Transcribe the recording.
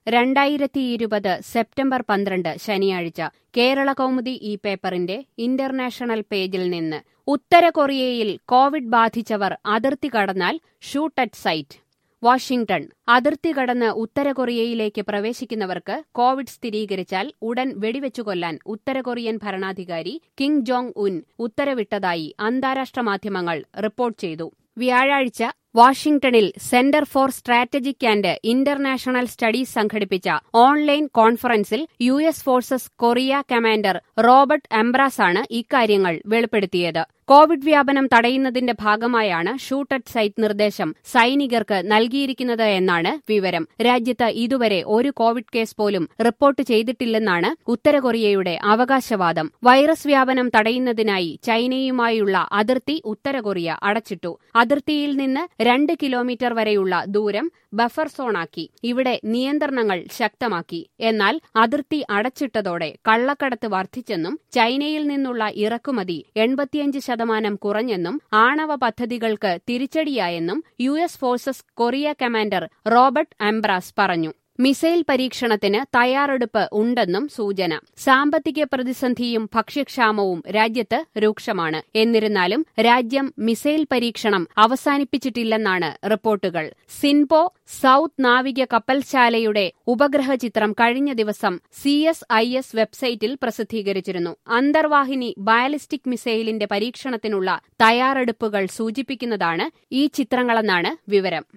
രണ്ടായിരത്തി ഇരുപത് സെപ്റ്റംബർ പന്ത്രണ്ട് ശനിയാഴ്ച കേരള കൗമുദി ഈ പേപ്പറിന്റെ ഇന്റർനാഷണൽ പേജിൽ നിന്ന് ഉത്തര കൊറിയയിൽ കോവിഡ് ബാധിച്ചവർ അതിർത്തി കടന്നാൽ ഷൂട്ട് അറ്റ് സൈറ്റ് വാഷിംഗ്ടൺ അതിർത്തി കടന്ന് ഉത്തര കൊറിയയിലേക്ക് പ്രവേശിക്കുന്നവർക്ക് കോവിഡ് സ്ഥിരീകരിച്ചാൽ ഉടൻ വെടിവെച്ചു കൊല്ലാൻ ഉത്തര കൊറിയൻ ഭരണാധികാരി കിം ജോങ് ഉൻ ഉത്തരവിട്ടതായി അന്താരാഷ്ട്ര മാധ്യമങ്ങൾ റിപ്പോർട്ട് ചെയ്തു വ്യാഴാഴ്ച വാഷിംഗ്ടണിൽ center for strategic and international studies സംഘടിപ്പിച്ച ഓൺലൈൻ കോൺഫറൻസിൽ U S forces Korea commander Robert എംബ്രാസാണ് ഇക്കാര്യങ്ങൾ വെളിപ്പെടുത്തിയത് കോവിഡ് വ്യാപനം തടയുന്നതിന്റെ ഭാഗമായാണ് ഷൂട്ട് അറ്റ് സൈറ്റ് നിർദ്ദേശം സൈനികർക്ക് നൽകിയിരിക്കുന്നത് എന്നാണ് വിവരം രാജ്യത്ത് ഇതുവരെ ഒരു കോവിഡ് കേസ് പോലും റിപ്പോർട്ട് ചെയ്തിട്ടില്ലെന്നാണ് ഉത്തര കൊറിയയുടെ അവകാശവാദം വൈറസ് വ്യാപനം തടയുന്നതിനായി ചൈനയുമായുള്ള അതിർത്തി ഉത്തര കൊറിയ അടച്ചിട്ടു അതിർത്തിയിൽ നിന്ന് രണ്ട് കിലോമീറ്റർ വരെയുള്ള ദൂരം ബഫർ സോണാക്കി ഇവിടെ നിയന്ത്രണങ്ങൾ ശക്തമാക്കി എന്നാൽ അതിർത്തി അടച്ചിട്ടതോടെ കള്ളക്കടത്ത് വർദ്ധിച്ചെന്നും ചൈനയിൽ നിന്നുള്ള ഇറക്കുമതി എൺപത്തിയഞ്ച് ശതമാനം കുറഞ്ഞെന്നും ആണവ പദ്ധതികൾക്ക് തിരിച്ചടിയായെന്നും U S forces Korea commander Robert Abrams പറഞ്ഞു മിസൈൽ പരീക്ഷണത്തിന് തയ്യാറെടുപ്പ് ഉണ്ടെന്നും സൂചന സാമ്പത്തിക പ്രതിസന്ധിയും ഭക്ഷ്യക്ഷാമവും രാജ്യത്ത് രൂക്ഷമാണ് എന്നിരുന്നാലും രാജ്യം മിസൈൽ പരീക്ഷണം അവസാനിപ്പിച്ചിട്ടില്ലെന്നാണ് റിപ്പോർട്ടുകൾ സിൻപോ സൌത്ത് നാവിക കപ്പൽശാലയുടെ ഉപഗ്രഹ ചിത്രം കഴിഞ്ഞ ദിവസം സി എസ് ഐ എസ് വെബ്സൈറ്റിൽ പ്രസിദ്ധീകരിച്ചിരുന്നു അന്തർവാഹിനി ബയാലിസ്റ്റിക് മിസൈലിന്റെ പരീക്ഷണത്തിനുള്ള തയ്യാറെടുപ്പുകൾ സൂചിപ്പിക്കുന്നതാണ് ഈ ചിത്രങ്ങളെന്നാണ് വിവരം